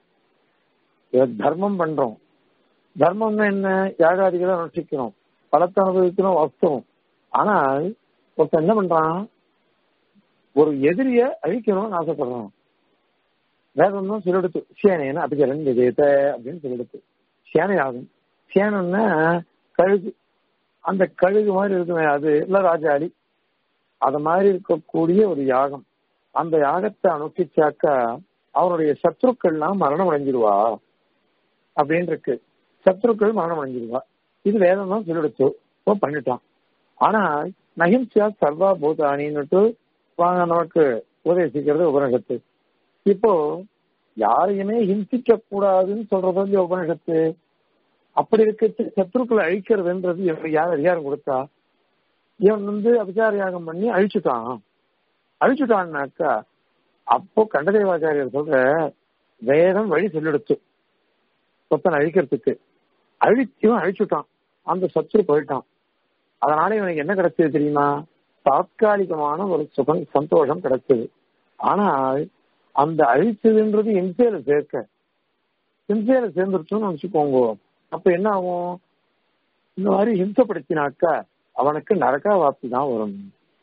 இத தர்மம் பண்றோம் தர்மம்னா என்ன யாகாதிகளை அனுஷ்டிக்கிறோம் பலத்தை அனுபவிக்கிறோம் வாஸ்தவம் ஆனால் ஒருத்தன் என்ன பண்றான் ஒரு எதிரிய அழிக்கணும்னு ஆசைப்படுறான் வேதம் தான் சொல்லிடுத்து சேனைன்னு அபிகரன் விஜயத்த அப்படின்னு சொல்லிடுத்து சேனை ஆகும் சேனம்னா கழுகு அந்த கழுகு மாதிரி இருக்குமே அது இல்ல ராஜாளி அது மாதிரி இருக்கக்கூடிய ஒரு யாகம் அந்த யாகத்தை அனுஷ்டிச்சாக்கா அவனுடைய சத்ருக்கள்லாம் மரணம் அடைஞ்சிருவா அப்படின்னு இருக்கு சத்ருக்கள் மரணம் அடைஞ்சிருவா இது வேதம் தான் சொல்லிடுச்சு இப்போ பண்ணிட்டான் ஆனா நகிம்சா சர்வா பூதானின்னுட்டு வாங்க நமக்கு உபதேசிக்கிறது உபநிஷத்து இப்போ யாரையுமே ஹிம்சிக்க கூடாதுன்னு சொல்றது வந்து உபனிஷத்து அப்படி இருக்க சத்ருக்களை அழிக்கிறதுன்றது இவன் யார் அதிகாரம் கொடுத்தா இவன் வந்து அபிச்சார யாகம் பண்ணி அழிச்சுட்டான் அழிச்சுட்டான்னாக்கா அப்போ கண்டதேவாச்சாரியர் சொல்ற வேதம் வழி சொல்லிடுச்சு சொத்தனை அழிக்கிறதுக்கு அழிச்சும் அழிச்சுட்டான் அந்த சத்ரு போயிட்டான் அதனால இவனுக்கு என்ன கிடைச்சது தெரியுமா தாத்காலிகமான ஒரு சுகம் சந்தோஷம் கிடைச்சது ஆனால் அந்த அழிச்சதுன்றது இம்சையில சேர்க்க இம்சையில சேர்ந்துருச்சோம்னு நினைச்சுக்கோங்க அப்ப என்ன ஆகும் இந்த மாதிரி ஹிம்சப்படுத்தினாக்கா அவனுக்கு நரக வாப்தி தான் வரும்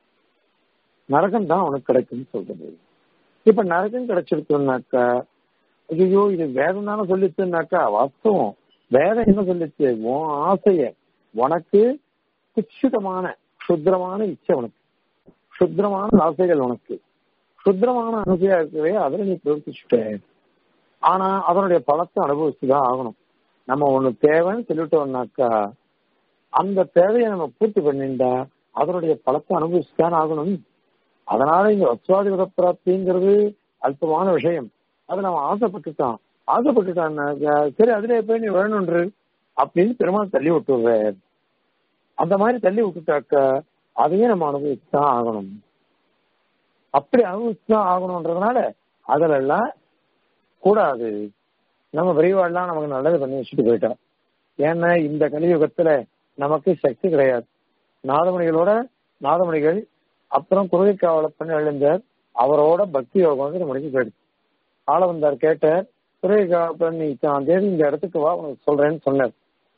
நரகம் தான் அவனுக்கு கிடைக்கும்னு சொல்றது இப்ப நரகம் கிடைச்சிருக்குனாக்கா ஐயோ இது வேதம் தானே சொல்லிச்சுனாக்கா வாஸ்தவம் வேதம் என்ன சொல்லிச்சு உன் ஆசைய உனக்கு குச்சிதமான சுத்திரமான இச்சை உனக்கு சுத்திரமான ஆசைகள் உனக்கு சுத்திரமான ஆசையா இருக்கவே அதுல நீ பிரவர்த்திச்சுட்ட ஆனா அதனுடைய பலத்தை அனுபவிச்சுதான் ஆகணும் நம்ம ஒண்ணு தேவைன்னு சொல்லிட்டோம்னாக்கா அந்த தேவையை நம்ம பூர்த்தி பண்ணிட்டா அதனுடைய பலத்தை அனுபவிச்சுதான் ஆகணும் அதனால இங்க வசுவாதிபத பிராப்திங்கிறது அல்பமான விஷயம் அது நம்ம ஆசைப்பட்டுட்டான் ஆசைப்பட்டுட்டான்னாக்கா சரி அதுல போய் நீ வேணும்ன்று அப்படின்னு பெருமாள் தள்ளி விட்டுடுற அந்த மாதிரி தள்ளி விட்டுட்டாக்கா அதையே நம்ம அனுபவிச்சுதான் ஆகணும் அப்படி அனுபவிச்சுதான் ஆகணும்ன்றதுனால அதிலெல்லாம் கூடாது நம்ம விரைவாடெல்லாம் நமக்கு நல்லது பண்ணி வச்சுட்டு போயிட்டோம் ஏன்னா இந்த கலியுகத்துல நமக்கு சக்தி கிடையாது நாதமணிகளோட நாதமணிகள் அப்புறம் குருவை காவலை பண்ணி எழுந்தார் அவரோட பக்தி யோகம் வந்து முடிஞ்சு போயிடுச்சு ஆள வந்தார் கேட்டார் குருவை காவல் நீ தேதி இந்த இடத்துக்கு வா உனக்கு சொல்றேன்னு சொன்னார்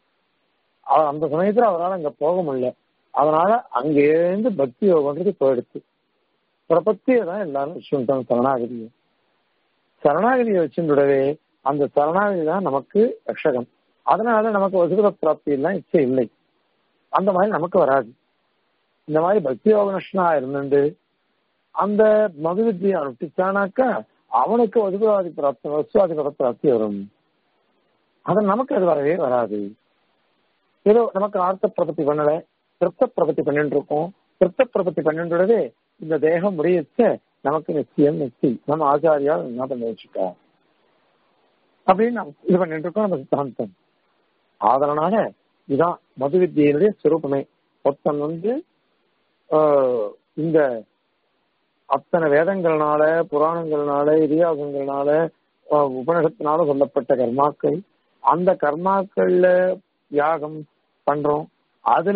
அந்த சமயத்துல அவரால் அங்க போக முடியல அதனால அங்கேருந்து பக்தி யோகம்ன்றது போயிடுச்சு பிரபத்தியை தான் எல்லாரும் வச்சுட்டோம் சரணாகதியை சரணாகதியை வச்சுடவே அந்த சரணாகதி தான் நமக்கு ரஷகம் அதனால நமக்கு வசுத பிராப்தி எல்லாம் இச்சை இல்லை அந்த மாதிரி நமக்கு வராது இந்த மாதிரி பக்தி யோகனஷ்னா இருந்துட்டு அந்த மது வித்தியை அனுஷ்டிச்சானாக்கா அவனுக்கு வசுவாதி பிராப்தி வசுவாதி பிராப்தி வரும் அது நமக்கு அது வரவே வராது ஏதோ நமக்கு ஆர்த்த பிரபத்தி பண்ணல திருப்த பிரபத்தி பண்ணிட்டு இருக்கோம் திருப்த பிரபத்தி பண்ணின்றதே இந்த தேகம் முடியச்ச நமக்கு நிச்சயம் நிச்சி நம்ம ஆச்சாரியா என்ன பண்ணி வச்சுக்கா அப்படின்னு நம்ம இது பண்ணிட்டு இருக்கோம் நம்ம சித்தாந்தம் அதனால இதான் மது வித்தியினுடைய சுரூபமே ஒருத்தன் வந்து இந்த அத்தனை வேதங்கள்னால புராணங்கள்னால இதிகாசங்கள்னால உபநிஷத்தினால சொல்லப்பட்ட கர்மாக்கள் அந்த கர்மாக்கள்ல யாகம் பண்றோம் அதுல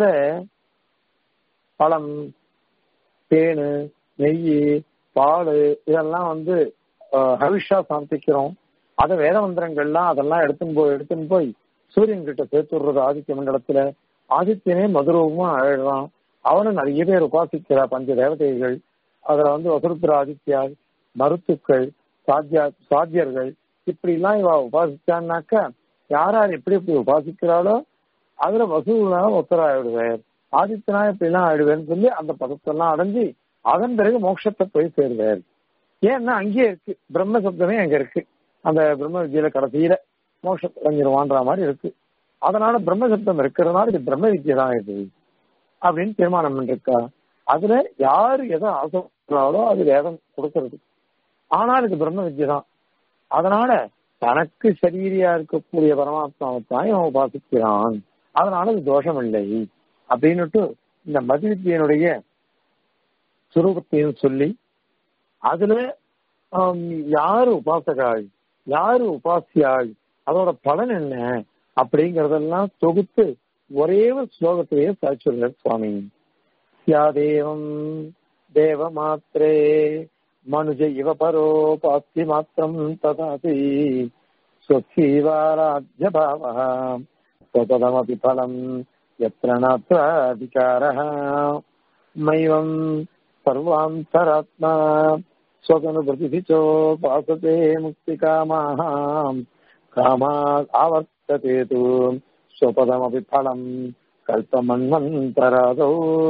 பழம் தேனு நெய் பால் இதெல்லாம் வந்து ஹவிஷா சமர்ப்பிக்கிறோம் அதை வேத மந்திரங்கள்லாம் அதெல்லாம் எடுத்துன்னு போய் எடுத்துன்னு போய் சூரியன் கிட்ட சேர்த்து விடுறது ஆதித்ய மண்டலத்துல ஆதித்யனே மதுரூபமா அழகான் அவனும் நிறைய பேர் உபாசிக்கிறா பஞ்ச தேவதைகள் அதுல வந்து வசுருத்திர ஆதித்யா மருத்துக்கள் சாத்தியா சாத்தியர்கள் இப்படி எல்லாம் இவ உபாசிச்சான்னாக்கா யார் யார் எப்படி எப்படி உபாசிக்கிறாளோ அதுல வசூலா ஒத்தராயிடுவார் ஆதித்யனா இப்படி எல்லாம் ஆயிடுவேன்னு சொல்லி அந்த பதத்தெல்லாம் அடைஞ்சு அதன் பிறகு மோட்சத்தை போய் சேருவார் ஏன்னா அங்கேயே இருக்கு பிரம்ம சப்தமே அங்க இருக்கு அந்த பிரம்ம வித்தியில கடைசியில மோட்சத்தை அடைஞ்சிருவான்ற மாதிரி இருக்கு அதனால பிரம்ம சப்தம் இருக்கிறதுனால இது பிரம்ம வித்தியை தான் இது அப்படின்னு தீர்மானம் பண்ணிருக்கா அதுல யாரு எதை ஆசைப்படுறாளோ அது வேதம் கொடுக்கறது ஆனால் இது பிரம்ம வித்தியை தான் அதனால தனக்கு சரீரியா இருக்கக்கூடிய பரமாத்மாவை தான் இவன் உபாசிக்கிறான் அதனால இது தோஷம் இல்லை அப்படின்னுட்டு இந்த மது வித்தியனுடைய சுரூபத்தையும் சொல்லி அதுல யாரு உபாசகாள் யாரு உபாசியாள் அதோட பலன் என்ன அப்படிங்கறதெல்லாம் தொகுத்து ஒரே ஒரு ஸ்லோகத்திலேயே சாட்சியுள்ளார் சுவாமி யாதேவம் தேவ மாத்திரே மனுஜ இவ பரோ பாஸ்தி மாத்திரம் ததாதி ஸ்வசீவாராஜ்ய பாவ स्वपदमपि फलम् यत्र नात्राधिकारः मैवम् सर्वान्तरात्मा स्वतनुभृतिभिचोपासते मुक्तिकामाः कामा आवर्तते तु स्वपदमपि फलम् கல்பமன்வந்தராதோ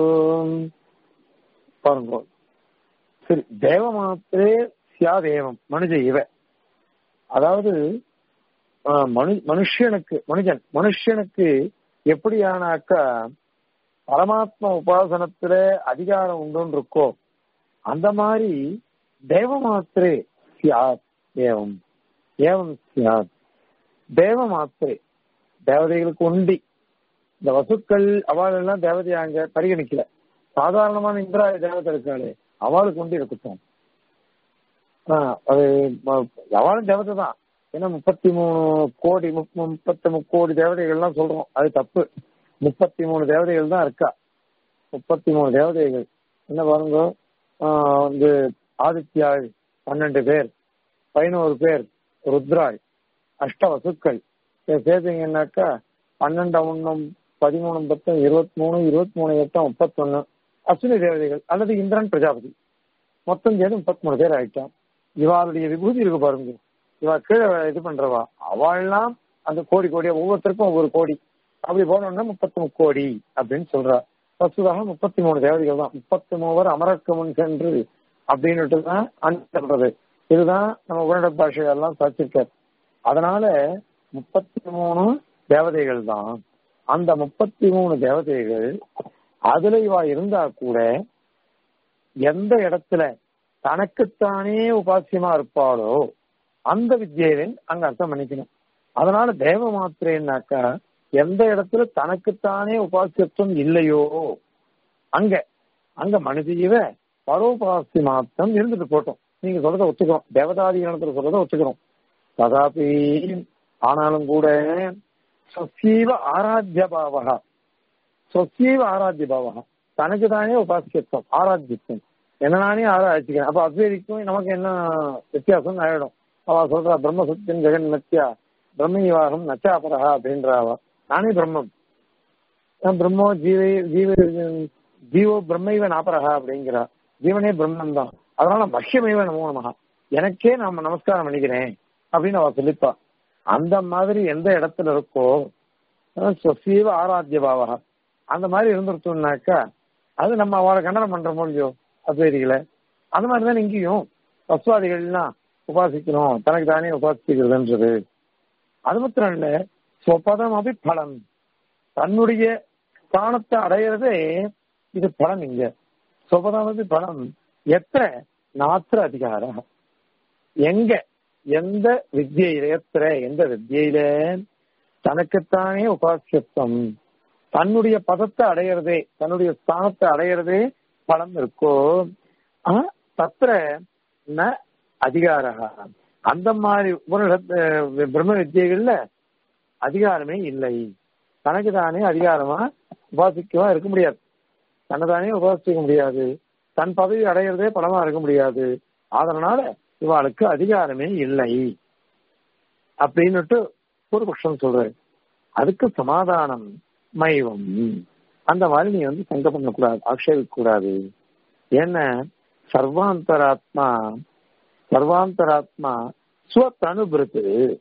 பாருங்க சரி தேவ மாத்திரே சியாதேவம் மனுஜ இவ அதாவது மனு மனுஷனுக்கு மனுஷன் மனுஷனுக்கு எப்படியானாக்கா பரமாத்மா உபாசனத்துல அதிகாரம் உண்டுன்னு இருக்கோ அந்த மாதிரி தேவ மாத்திரே சியாத் தேவம் ஏவம் சியாத் தேவ மாத்திரை தேவதைகளுக்கு உண்டி இந்த வசுக்கள் அவள் எல்லாம் தேவதையாங்க பரிகணிக்கல சாதாரணமான இந்திராய தேவதை இருக்காளே அவளுக்கு உண்டி இருக்கட்டும் ஆஹ் அது ம- அவளும் தேவதை தான் ஏன்னா முப்பத்தி மூணு கோடி முப்ப- முப்பத்தி முக்கோடி தேவதைகள்லாம் சொல்றோம் அது தப்பு முப்பத்தி மூணு தேவதைகள் தான் இருக்கா முப்பத்தி மூணு தேவதைகள் என்ன பாருங்க ஆஹ் வந்து ஆதித்யாள் பன்னெண்டு பேர் பதினோரு பேர் ருத்ராள் அஷ்ட வசுக்கள் இதை சேர்த்தீங்கன்னாக்கா பன்னெண்டு ஒன்னும் பதிமூணு பத்தும் இருபத்தி மூணு இருபத்தி மூணு எட்டும் முப்பத்தொன்னு அஸ்வினி தேவதைகள் அல்லது இந்திரன் பிரஜாபதி மொத்தம் சேர்ந்து முப்பத்தி மூணு பேர் ஆயிட்டான் இவாளுடைய விபூதி இருக்கு பாருங்க இவா கீழே இது பண்றவா அவள்லாம் அந்த கோடி கோடியா ஒவ்வொருத்தருக்கும் ஒவ்வொரு கோடி அப்படி போனோம்னா முப்பத்தி முக்கோடி அப்படின்னு சொல்றா வசுதாக முப்பத்தி மூணு தேவதைகள் தான் முப்பத்தி மூவர் அமரக்கு முன் சென்று அப்படின்னுட்டு தான் அனுப்புறது இதுதான் நம்ம உன்னட பாஷையெல்லாம் சாச்சிருக்காரு அதனால முப்பத்தி மூணு தேவதைகள் தான் அந்த முப்பத்தி மூணு தேவதைகள் அதுல இவா இருந்தா கூட எந்த இடத்துல தனக்குத்தானே உபாசியமா இருப்பாளோ அந்த வித்யையின் அங்க அர்த்தம் பண்ணிக்கணும் அதனால தேவ மாத்திரைன்னாக்கா எந்த இடத்துல தனக்குத்தானே உபாசியத்துவம் இல்லையோ அங்க அங்க மனுஜீவ பரோபாசி மாத்திரம் இருந்துட்டு போட்டோம் நீங்க சொல்றத ஒத்துக்கிறோம் தேவதாதி கணத்துல சொல்றத ஒத்துக்கிறோம் ததாபி ஆனாலும் கூட சொசீவ ஆராத்திய பாவகா சொசீவ ஆராத்திய பாவகா தனக்கு தானே உபாசியத்துவம் ஆராத்தியத்துவம் என்ன நானே ஆராய்ச்சிக்கிறேன் அப்ப அத்வைதிக்கும் நமக்கு என்ன வித்தியாசம் ஆயிடும் அவ சொல்றா பிரம்ம சத்தியம் ஜெகன் நத்தியா பிரம்ம நச்சாபரகா அப்படின்றவா நானே பிரம்மம் நான் பிரம்மோ ஜீவை ஜீவ ஜீவோ பிரம்மைவ நாபரகா அப்படிங்கிறா ஜீவனே பிரம்மன் தான் அதனால மஷ்யமைவ நமோ நமகா எனக்கே நாம நமஸ்காரம் பண்ணிக்கிறேன் அப்படின்னு அவ சொல்லிப்பா அந்த மாதிரி எந்த இடத்துல இருக்கோ சொசீவ ஆராத்திய பாவகா அந்த மாதிரி இருந்துருத்தோம்னாக்கா அது நம்ம அவளை கண்டனம் பண்றோமோ இல்லையோ அத்வைதிகளை அந்த மாதிரிதான் இங்கேயும் தத்துவாதிகள்லாம் உபாசிக்கணும் தனக்கு தானே உபாசிக்கிறதுன்றது அது மாத்திரம் இல்ல சொப்பதம் அபி பலன் தன்னுடைய ஸ்தானத்தை அடையிறதே இது பலன் இங்க சொப்பதம் அபி பலம் எத்த நாத்திர அதிகார எங்க எந்த வித்தியில எத்திர எந்த வித்தியில தனக்குத்தானே உபாசியத்துவம் தன்னுடைய பதத்தை அடையிறதே தன்னுடைய ஸ்தானத்தை அடையிறதே பலம் இருக்கோ ஆஹ் தத்திர ந அதிகார அந்த மாதிரி உபனிஷத்து பிரம்ம வித்தியைகள்ல அதிகாரமே இல்லை தனக்கு தானே அதிகாரமா உபாசிக்கவா இருக்க முடியாது தன்னை தானே உபாசிக்க முடியாது தன் பதவி அடையிறதே பலமா இருக்க முடியாது அதனால இவாளுக்கு அதிகாரமே இல்லை அப்படின்னுட்டு ஒரு பட்சம் சொல்றாரு அதுக்கு சமாதானம் மைவம் அந்த மாதிரி நீ வந்து சங்க பண்ணக்கூடாது ஆக்ஷேபிக்க கூடாது என்ன சர்வாந்தராத்மா சர்வாந்தராத்மா சுவத்தனுபிருத்து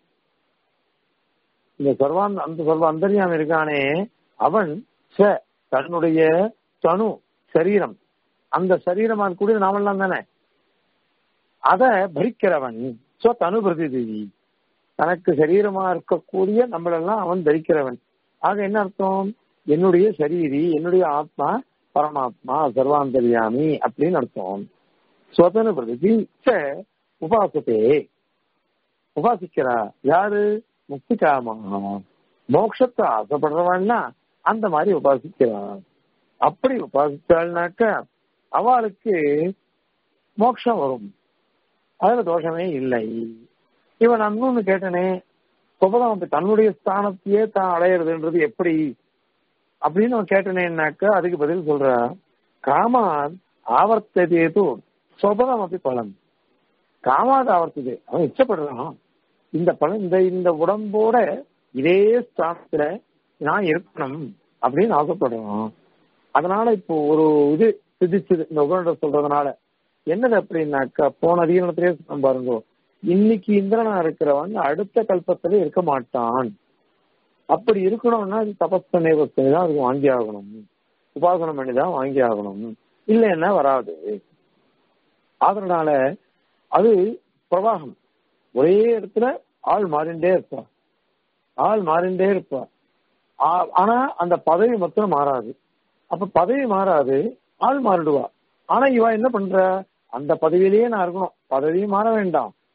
இந்த சர்வான் அந்த சர்வ அந்தரியாம இருக்கானே அவன் ஸ்வ தன்னுடைய தனு சரீரம் அந்த சரீரமா கூடிய நாமெல்லாம் தானே அத பரிக்கிறவன் சோ தனு பிரதிநிதி தனக்கு சரீரமா இருக்கக்கூடிய நம்மளெல்லாம் அவன் தரிக்கிறவன் ஆக என்ன அர்த்தம் என்னுடைய சரீரி என்னுடைய ஆத்மா பரமாத்மா சர்வாந்தரியாமி அப்படின்னு அர்த்தம் சுவதனு பிரதி உபாசத்தே உபாசிக்கிறா யாரு முக்திகாமா மோட்சத்தை ஆசைப்படுறவாள்னா அந்த மாதிரி உபாசிக்கிறா அப்படி உபாசிச்சாள்னாக்க அவளுக்கு மோட்சம் வரும் அதுல தோஷமே இல்லை இவன் அன்புன்னு கேட்டனே சுபதம் தன்னுடைய ஸ்தானத்தையே தான் அடையிறதுன்றது எப்படி அப்படின்னு அவன் கேட்டனேன்னாக்க அதுக்கு பதில் சொல்ற காமான் ஆவர்த்ததேது சுபதம் அப்படி பலன் காமாத ஆவர்த்தது அவன் இச்சப்படுறான் இந்த பலன் இந்த இந்த உடம்போட இதே ஸ்தானத்துல நான் இருக்கணும் அப்படின்னு ஆசைப்படுறான் அதனால இப்போ ஒரு இது சிதிச்சது இந்த உபநிட சொல்றதுனால என்னது அப்படின்னாக்கா போன அதிகாரத்திலே நம்ம பாருங்க இன்னைக்கு இந்திரனா இருக்கிறவன் அடுத்த கல்பத்துல இருக்க மாட்டான் அப்படி இருக்கணும்னா அது தபஸ்தனை வசனை தான் அதுக்கு வாங்கி ஆகணும் உபாசனம் பண்ணி தான் வாங்கி ஆகணும் இல்லைன்னா வராது அதனால அது பிரவாகம் ஒரே இடத்துல ஆள் மாறிண்டே இருப்பா ஆள் மாறிண்டே இருப்பா ஆனா அந்த பதவி மொத்தம் மாறாது அப்ப பதவி மாறாது ஆள் மாறிடுவா ஆனா இவ என்ன பண்ற அந்த பதவியிலேயே நான் இருக்கணும் பதவியும் மாற வேண்டாம்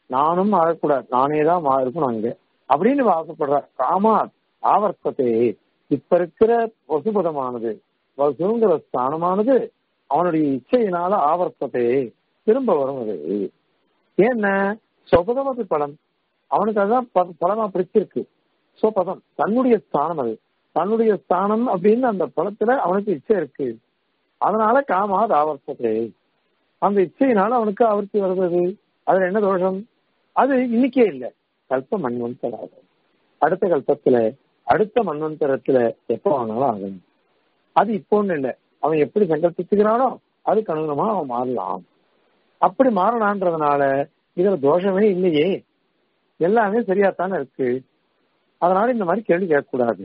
நானும் மாறக்கூடாது நானே தான் மா- இருக்கணும் அங்க அப்படின்னு ஆசைப்படுற காமா ஆவர்த்தத்தை இப்ப இருக்கிற வசுபதமானது வசுங்கிற ஸ்தானமானது அவனுடைய இச்சையினால ஆவர்த்தத்தை திரும்ப வரும் அது ஏன்னா சொபதமது பலம் அவனுக்கு அதுதான் ப- பலமா பிடிச்சிருக்கு சொபதம் தன்னுடைய ஸ்தானம் அது தன்னுடைய ஸ்தானம் அப்படின்னு அந்த பலத்துல அவனுக்கு இச்சை இருக்கு அதனால காமாத் ஆவர்த்தத்தை அந்த இச்சையினால அவனுக்கு ஆவர்த்தி வருவது அதுல என்ன தோஷம் அது இன்னைக்கே இல்ல கல்ப மண்வந்தராகும் அடுத்த கல்பத்துல அடுத்த மண்வந்தரத்துல எப்போ ஆனாலும் ஆகும் அது இப்போன்னு இல்ல அவன் எப்படி சங்கல்பிச்சுக்கிறானோ அதுக்கு அனுகுணமா அவன் மாறலாம் அப்படி மாறலான்றதுனால இதுல தோஷமே இல்லையே எல்லாமே சரியாத்தானே இருக்கு அதனால இந்த மாதிரி கேள்வி கேட்கக்கூடாது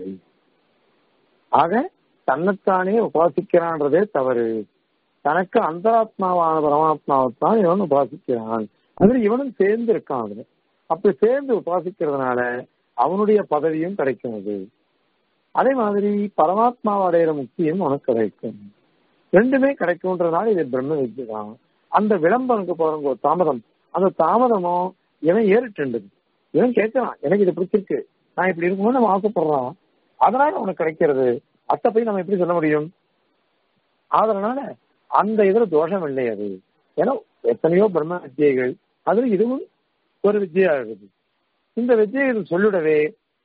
ஆக தன்னைத்தானே உபாசிக்கிறான்றதே தவறு தனக்கு அந்தராத்மாவான பரமாத்மாவைத்தான் இவன் உபாசிக்கிறான் அதுல இவனும் சேர்ந்து இருக்கான் அதுல அப்படி சேர்ந்து உபாசிக்கிறதுனால அவனுடைய பதவியும் கிடைக்கும் அது அதே மாதிரி பரமாத்மாவை அடையிற முக்தியும் உனக்கு கிடைக்கும் ரெண்டுமே கிடைக்கும்ன்றதுனால இது பிரம்ம வித்யை தான் அந்த விளம்பரங்க போறவங்க ஒரு தாமதம் அந்த தாமதமும் இவன் ஏறிட்டுண்டது இவன் கேட்கறான் எனக்கு இது பிடிச்சிருக்கு நான் இப்படி இருக்கும்போது நம்ம ஆசைப்படுறான் அதனால உனக்கு கிடைக்கிறது அத்தை போய் நம்ம எப்படி சொல்ல முடியும் அதனால அந்த இதுல தோஷம் இல்லை அது ஏன்னா எத்தனையோ பிரம்ம வித்தியைகள் அதுல இதுவும் ஒரு வித்தியா இருக்குது இந்த வித்தியை இது சொல்லிடவே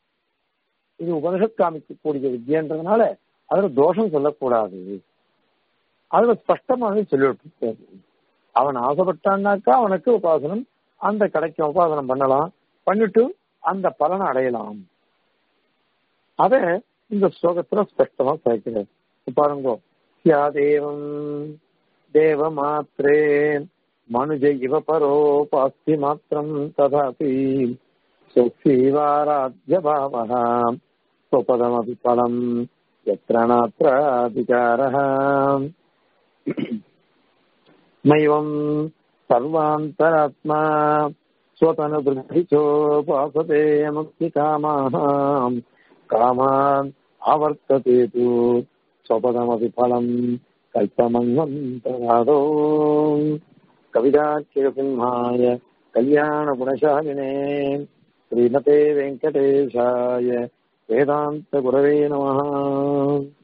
இது உபனிஷத் காமிக்கக்கூடிய வித்தியன்றதுனால அதுல தோஷம் சொல்லக்கூடாது அதுல ஸ்பஷ்டமாகவே சொல்லிவிட்டு அவன் ஆசைப்பட்டான்னாக்கா அவனுக்கு உபாசனம் அந்த கிடைக்கும் உபாசனம் பண்ணலாம் பண்ணிட்டு அந்த பலனை அடையலாம் அத இந்த ஸ்லோகத்துல ஸ்பஷ்டமா சேர்க்கிறார் பாருங்க யாதேவம் தேவ மாத்திரே மனுஜ இவ பரோபாஸ்தி மாத்திரம் ததாபி சுக்ஷீவாராத்ய பாவः स्वपदमपि फलम् यत्र नात्राधिकारः नैवम् सर्वान्तरात्मा स्वतनुवृद्धिचोपासते मुक्तिकामाः कामान् आवर्तते तु स्वपदमपि फलम् कल्पमन्वन्तरादो कविदाख्यसिंहाय कल्याणगुणशालिने श्रीमते वेङ्कटेशाय वेदान्तगुरवे नमः